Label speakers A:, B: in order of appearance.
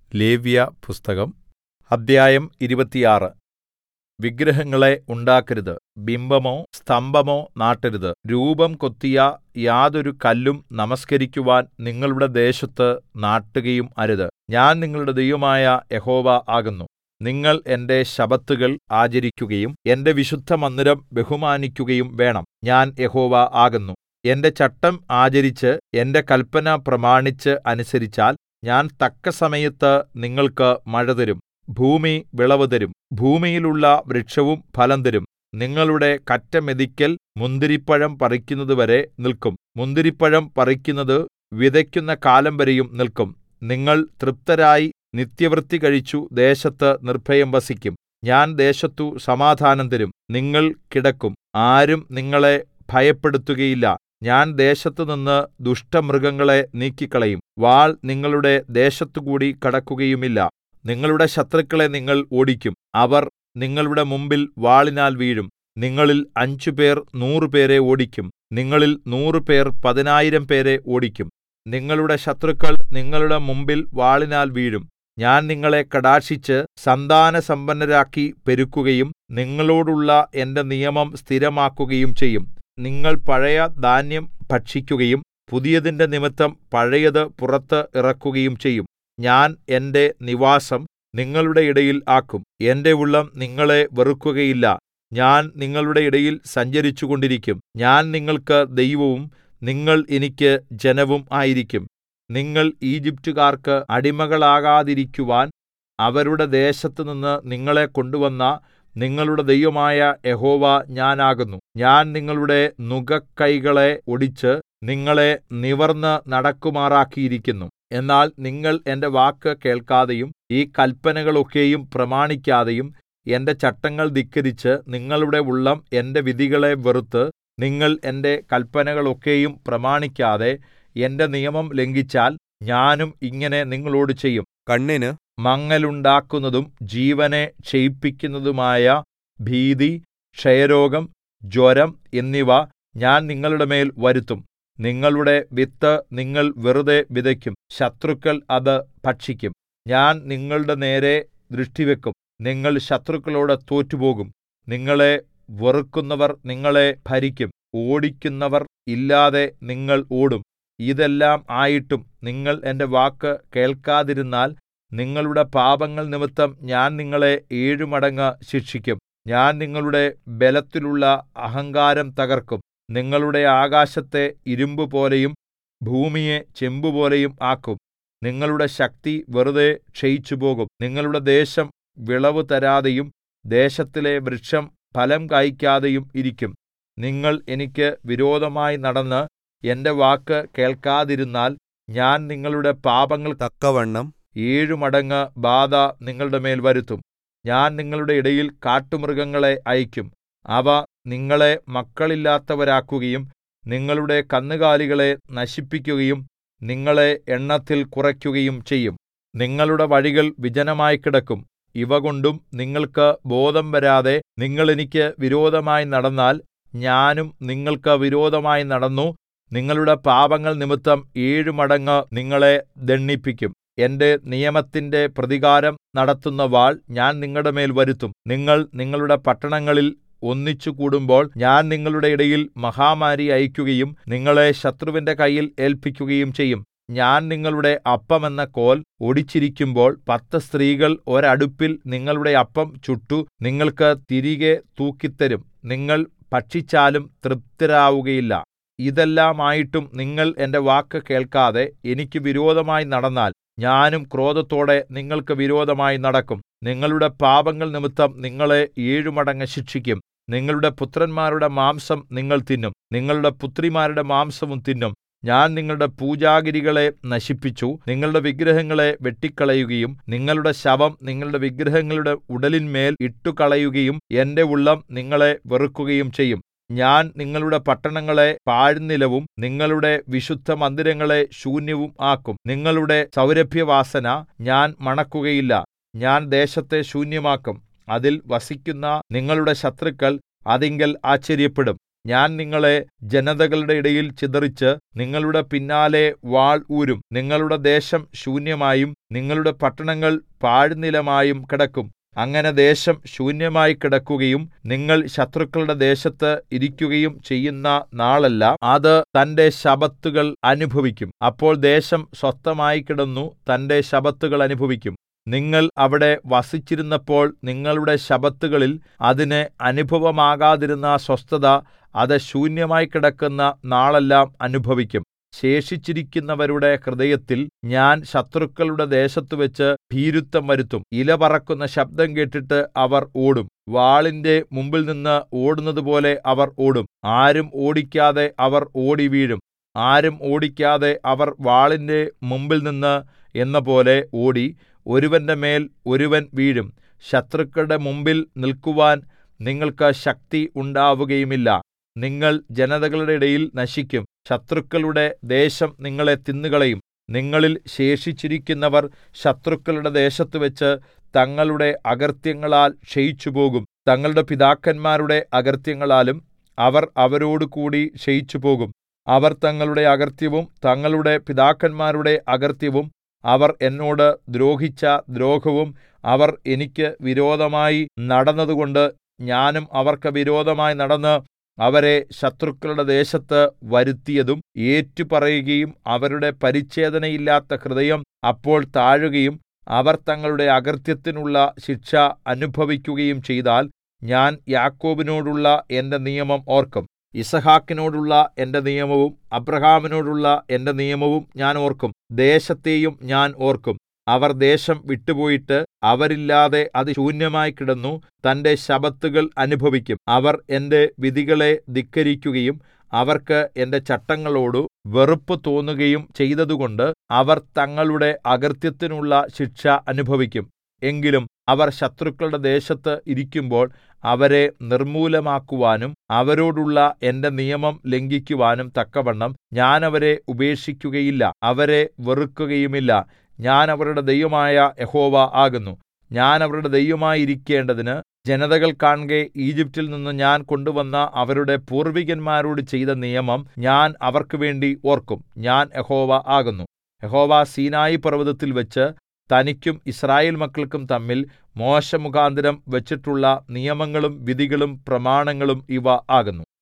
A: ലേവ്യപുസ്തകം അദ്ധ്യായം ഇരുപത്തിയാറ് വിഗ്രഹങ്ങളെ ഉണ്ടാക്കരുത് ബിംബമോ സ്തംഭമോ നാട്ടരുത് രൂപം കൊത്തിയ യാതൊരു കല്ലും നമസ്കരിക്കുവാൻ നിങ്ങളുടെ ദേശത്ത് നാട്ടുകയും അരുത് ഞാൻ നിങ്ങളുടെ ദൈവമായ യഹോവ ആകുന്നു നിങ്ങൾ എന്റെ ശബ്ബത്തുകൾ ആചരിക്കുകയും എന്റെ വിശുദ്ധമന്ദിരം ബഹുമാനിക്കുകയും വേണം ഞാൻ യഹോവ ആകുന്നു എന്റെ ചട്ടം ആചരിച്ച് എന്റെ കല്പന പ്രമാണിച്ച് അനുസരിച്ചാൽ ഞാൻ തക്കസമയത്ത് നിങ്ങൾക്ക് മഴ തരും ഭൂമി വിളവ് തരും ഭൂമിയിലുള്ള വൃക്ഷവും ഫലം തരും നിങ്ങളുടെ കറ്റ മെതിക്കൽ മുന്തിരിപ്പഴം പറിക്കുന്നതുവരെ നില്ക്കും മുന്തിരിപ്പഴം പറിക്കുന്നത് വിതയ്ക്കുന്ന കാലം വരെയും നില്ക്കും നിങ്ങൾ തൃപ്തരായി നിത്യവൃത്തി കഴിച്ചു ദേശത്ത് നിർഭയം വസിക്കും ഞാൻ ദേശത്തു സമാധാനം തരും നിങ്ങൾ കിടക്കും ആരും നിങ്ങളെ ഭയപ്പെടുത്തുകയില്ല ഞാൻ ദേശത്തുനിന്ന് ദുഷ്ടമൃഗങ്ങളെ നീക്കിക്കളയും വാൾ നിങ്ങളുടെ ദേശത്തുകൂടി കടക്കുകയുമില്ല നിങ്ങളുടെ ശത്രുക്കളെ നിങ്ങൾ ഓടിക്കും അവർ നിങ്ങളുടെ മുമ്പിൽ വാളിനാൽ വീഴും നിങ്ങളിൽ അഞ്ചുപേർ നൂറുപേരെ ഓടിക്കും നിങ്ങളിൽ നൂറുപേർ പതിനായിരം പേരെ ഓടിക്കും നിങ്ങളുടെ ശത്രുക്കൾ നിങ്ങളുടെ മുമ്പിൽ വാളിനാൽ വീഴും ഞാൻ നിങ്ങളെ കടാക്ഷിച്ച് സന്താനസമ്പന്നരാക്കി പെരുക്കുകയും നിങ്ങളോടുള്ള എന്റെ നിയമം സ്ഥിരമാക്കുകയും ചെയ്യും നിങ്ങൾ പഴയ ധാന്യം ഭക്ഷിക്കുകയും പുതിയതിന്റെ നിമിത്തം പഴയത് പുറത്ത് ഇറക്കുകയും ചെയ്യും ഞാൻ എന്റെ നിവാസം നിങ്ങളുടെ ഇടയിൽ ആക്കും എന്റെ ഉള്ളം നിങ്ങളെ വെറുക്കുകയില്ല ഞാൻ നിങ്ങളുടെ ഇടയിൽ സഞ്ചരിച്ചുകൊണ്ടിരിക്കും ഞാൻ നിങ്ങൾക്ക് ദൈവവും നിങ്ങൾ എനിക്ക് ജനവും ആയിരിക്കും നിങ്ങൾ ഈജിപ്റ്റുകാർക്ക് അടിമകളാകാതിരിക്കുവാൻ അവരുടെ ദേശത്തുനിന്ന് നിങ്ങളെ കൊണ്ടുവന്ന നിങ്ങളുടെ ദൈവമായ യഹോവ ഞാനാകുന്നു ഞാൻ നിങ്ങളുടെ നുകക്കൈകളെ ഒടിച്ച് നിങ്ങളെ നിവർന്ന് നടക്കുമാറാക്കിയിരിക്കുന്നു എന്നാൽ നിങ്ങൾ എന്റെ വാക്ക് കേൾക്കാതെയും ഈ കല്പനകളൊക്കെയും പ്രമാണിക്കാതെയും എന്റെ ചട്ടങ്ങൾ ധിക്കരിച്ച് നിങ്ങളുടെ ഉള്ളം എന്റെ വിധികളെ വെറുത്ത് നിങ്ങൾ എന്റെ കല്പനകളൊക്കെയും പ്രമാണിക്കാതെ എന്റെ നിയമം ലംഘിച്ചാൽ ഞാനും ഇങ്ങനെ നിങ്ങളോട് ചെയ്യും
B: കണ്ണിന്
A: മങ്ങലുണ്ടാക്കുന്നതും ജീവനെ ക്ഷയിപ്പിക്കുന്നതുമായ ഭീതി ക്ഷയരോഗം ജ്വരം എന്നിവ ഞാൻ നിങ്ങളുടെ മേൽ വരുത്തും നിങ്ങളുടെ വിത്ത് നിങ്ങൾ വെറുതെ വിതയ്ക്കും ശത്രുക്കൾ അത് ഭക്ഷിക്കും ഞാൻ നിങ്ങളുടെ നേരെ ദൃഷ്ടിവെക്കും നിങ്ങൾ ശത്രുക്കളോട് തോറ്റുപോകും നിങ്ങളെ വെറുക്കുന്നവർ നിങ്ങളെ ഭരിക്കും ഓടിക്കുന്നവർ ഇല്ലാതെ നിങ്ങൾ ഓടും ഇതെല്ലാം ആയിട്ടും നിങ്ങൾ എന്റെ വാക്ക് കേൾക്കാതിരുന്നാൽ നിങ്ങളുടെ പാപങ്ങൾ നിമിത്തം ഞാൻ നിങ്ങളെ ഏഴുമടങ്ങ് ശിക്ഷിക്കും ഞാൻ നിങ്ങളുടെ ബലത്തിലുള്ള അഹങ്കാരം തകർക്കും നിങ്ങളുടെ ആകാശത്തെ ഇരുമ്പുപോലെയും ഭൂമിയെ ചെമ്പുപോലെയും ആക്കും നിങ്ങളുടെ ശക്തി വെറുതെ ക്ഷയിച്ചുപോകും നിങ്ങളുടെ ദേശം വിളവ് തരാതെയും ദേശത്തിലെ വൃക്ഷം ഫലം കായ്ക്കാതെയും ഇരിക്കും നിങ്ങൾ എനിക്ക് വിരോധമായി നടന്ന് എന്റെ വാക്ക് കേൾക്കാതിരുന്നാൽ ഞാൻ നിങ്ങളുടെ പാപങ്ങൾ
B: തക്കവണ്ണം
A: ഏഴുമടങ്ങ് ബാധ നിങ്ങളുടെ മേൽ വരുത്തും ഞാൻ നിങ്ങളുടെ ഇടയിൽ കാട്ടുമൃഗങ്ങളെ അയക്കും അവ നിങ്ങളെ മക്കളില്ലാത്തവരാക്കുകയും നിങ്ങളുടെ കന്നുകാലികളെ നശിപ്പിക്കുകയും നിങ്ങളെ എണ്ണത്തിൽ കുറയ്ക്കുകയും ചെയ്യും നിങ്ങളുടെ വഴികൾ വിജനമായി കിടക്കും ഇവ കൊണ്ടും നിങ്ങൾക്ക് ബോധം വരാതെ നിങ്ങൾ എനിക്ക് വിരോധമായി നടന്നാൽ ഞാനും നിങ്ങൾക്ക് വിരോധമായി നടന്നു നിങ്ങളുടെ പാപങ്ങൾ നിമിത്തം ഏഴുമടങ്ങ് നിങ്ങളെ ദണ്ഡിപ്പിക്കും എന്റെ നിയമത്തിന്റെ പ്രതികാരം നടത്തുന്ന വാൾ ഞാൻ നിങ്ങളുടെ മേൽ വരുത്തും നിങ്ങൾ നിങ്ങളുടെ പട്ടണങ്ങളിൽ ഒന്നിച്ചു കൂടുമ്പോൾ ഞാൻ നിങ്ങളുടെ ഇടയിൽ മഹാമാരി അയക്കുകയും നിങ്ങളെ ശത്രുവിന്റെ കയ്യിൽ ഏൽപ്പിക്കുകയും ചെയ്യും ഞാൻ നിങ്ങളുടെ അപ്പം എന്ന കോൽ ഒടിച്ചിരിക്കുമ്പോൾ പത്ത് സ്ത്രീകൾ ഒരടുപ്പിൽ നിങ്ങളുടെ അപ്പം ചുട്ടു നിങ്ങൾക്ക് തിരികെ തൂക്കിത്തരും നിങ്ങൾ ഭക്ഷിച്ചാലും തൃപ്തരാവുകയില്ല ഇതെല്ലാമായിട്ടും നിങ്ങൾ എന്റെ വാക്ക് കേൾക്കാതെ എനിക്ക് വിരോധമായി നടന്നാൽ ഞാനും ക്രോധത്തോടെ നിങ്ങൾക്ക് വിരോധമായി നടക്കും നിങ്ങളുടെ പാപങ്ങൾ നിമിത്തം നിങ്ങളെ ഏഴുമടങ്ങ് ശിക്ഷിക്കും നിങ്ങളുടെ പുത്രന്മാരുടെ മാംസം നിങ്ങൾ തിന്നും നിങ്ങളുടെ പുത്രിമാരുടെ മാംസവും തിന്നും ഞാൻ നിങ്ങളുടെ പൂജാഗിരികളെ നശിപ്പിച്ചു നിങ്ങളുടെ വിഗ്രഹങ്ങളെ വെട്ടിക്കളയുകയും നിങ്ങളുടെ ശവം നിങ്ങളുടെ വിഗ്രഹങ്ങളുടെ ഉടലിന്മേൽ ഇട്ടുകളയുകയും എന്റെ ഉള്ളം നിങ്ങളെ വെറുക്കുകയും ചെയ്യും ഞാൻ നിങ്ങളുടെ പട്ടണങ്ങളെ പാഴ്നിലവും നിങ്ങളുടെ വിശുദ്ധ മന്ദിരങ്ങളെ ശൂന്യവും ആക്കും നിങ്ങളുടെ സൗരഭ്യവാസന ഞാൻ മണക്കുകയില്ല ഞാൻ ദേശത്തെ ശൂന്യമാക്കും അതിൽ വസിക്കുന്ന നിങ്ങളുടെ ശത്രുക്കൾ അതിങ്കൽ ആശ്ചര്യപ്പെടും ഞാൻ നിങ്ങളെ ജനതകളുടെ ഇടയിൽ ചിതറിച്ച് നിങ്ങളുടെ പിന്നാലെ വാൾ ഊരും നിങ്ങളുടെ ദേശം ശൂന്യമായും നിങ്ങളുടെ പട്ടണങ്ങൾ പാഴ്നിലമായും കിടക്കും അങ്ങനെ ദേശം ശൂന്യമായി കിടക്കുകയും നിങ്ങൾ ശത്രുക്കളുടെ ദേശത്ത് ഇരിക്കുകയും ചെയ്യുന്ന നാളെല്ലാം അത് തന്റെ ശബ്ബത്തുകൾ അനുഭവിക്കും അപ്പോൾ ദേശം സ്വസ്ഥമായി കിടന്നു തന്റെ ശബ്ബത്തുകൾ അനുഭവിക്കും നിങ്ങൾ അവിടെ വസിച്ചിരുന്നപ്പോൾ നിങ്ങളുടെ ശബ്ബത്തുകളിൽ അതിന് അനുഭവമാകാതിരുന്ന സ്വസ്ഥത അത് ശൂന്യമായി കിടക്കുന്ന നാളെല്ലാം അനുഭവിക്കും ശേഷിച്ചിരിക്കുന്നവരുടെ ഹൃദയത്തിൽ ഞാൻ ശത്രുക്കളുടെ ദേശത്തുവെച്ച് ഭീരുത്വം വരുത്തും ഇല പറക്കുന്ന ശബ്ദം കേട്ടിട്ട് അവർ ഓടും വാളിന്റെ മുമ്പിൽനിന്ന് ഓടുന്നതുപോലെ അവർ ഓടും ആരും ഓടിക്കാതെ അവർ ഓടി വീഴും ആരും ഓടിക്കാതെ അവർ വാളിന്റെ മുമ്പിൽനിന്ന് എന്നപോലെ ഓടി ഒരുവന്റെ മേൽ ഒരുവൻ വീഴും ശത്രുക്കളുടെ മുമ്പിൽ നിൽക്കുവാൻ നിങ്ങൾക്ക് ശക്തി ഉണ്ടാവുകയുമില്ല നിങ്ങൾ ജനതകളുടെ ഇടയിൽ നശിക്കും ശത്രുക്കളുടെ ദേശം നിങ്ങളെ തിന്നുകളയും നിങ്ങളിൽ ശേഷിച്ചിരിക്കുന്നവർ ശത്രുക്കളുടെ ദേശത്തുവെച്ച് തങ്ങളുടെ അകൃത്യങ്ങളാൽ ക്ഷയിച്ചുപോകും തങ്ങളുടെ പിതാക്കന്മാരുടെ അകൃത്യങ്ങളാലും അവർ അവരോടുകൂടി ക്ഷയിച്ചുപോകും അവർ തങ്ങളുടെ അകൃത്യവും തങ്ങളുടെ പിതാക്കന്മാരുടെ അകൃത്യവും അവർ എന്നോട് ദ്രോഹിച്ച ദ്രോഹവും അവർ എനിക്ക് വിരോധമായി നടന്നതുകൊണ്ട് ഞാനും അവർക്ക് വിരോധമായി നടന്ന് അവരെ ശത്രുക്കളുടെ ദേശത്ത് വരുത്തിയതും ഏറ്റുപറയുകയും അവരുടെ പരിച്ഛേദനയില്ലാത്ത ഹൃദയം അപ്പോൾ താഴുകയും അവർ തങ്ങളുടെ അകൃത്യത്തിനുള്ള ശിക്ഷ അനുഭവിക്കുകയും ചെയ്താൽ ഞാൻ യാക്കോബിനോടുള്ള എന്റെ നിയമം ഓർക്കും യിസ്ഹാക്കിനോടുള്ള എന്റെ നിയമവും അബ്രാഹാമിനോടുള്ള എന്റെ നിയമവും ഞാൻ ഓർക്കും ദേശത്തെയും ഞാൻ ഓർക്കും അവർ ദേശം വിട്ടുപോയിട്ട് അവരില്ലാതെ അത് ശൂന്യമായി കിടന്നു തന്റെ ശബത്തുകൾ അനുഭവിക്കും അവർ എന്റെ വിധികളെ ധിക്കരിക്കുകയും അവർക്ക് എന്റെ ചട്ടങ്ങളോടു വെറുപ്പ് തോന്നുകയും ചെയ്തതുകൊണ്ട് അവർ തങ്ങളുടെ അകൃത്യത്തിനുള്ള ശിക്ഷ അനുഭവിക്കും എങ്കിലും അവർ ശത്രുക്കളുടെ ദേശത്ത് ഇരിക്കുമ്പോൾ അവരെ നിർമൂലമാക്കുവാനും അവരോടുള്ള എന്റെ നിയമം ലംഘിക്കുവാനും തക്കവണ്ണം ഞാൻ അവരെ ഉപേക്ഷിക്കുകയില്ല അവരെ വെറുക്കുകയുമില്ല ഞാൻ അവരുടെ ദൈവമായ യഹോവ ആകുന്നു ഞാൻ അവരുടെ ദൈവമായിരിക്കേണ്ടതിന് ജനതകൾ കാൺകെ ഈജിപ്റ്റിൽ നിന്ന് ഞാൻ കൊണ്ടുവന്ന അവരുടെ പൂർവികന്മാരോട് ചെയ്ത നിയമം ഞാൻ അവർക്ക് വേണ്ടി ഓർക്കും ഞാൻ യഹോവ ആകുന്നു യഹോവ സീനായി പർവ്വതത്തിൽ വെച്ച് തനിക്കും യിസ്രായേൽ മക്കൾക്കും തമ്മിൽ മോശെ മുഖാന്തരം വെച്ചിട്ടുള്ള നിയമങ്ങളും വിധികളും പ്രമാണങ്ങളും ഇവ ആകുന്നു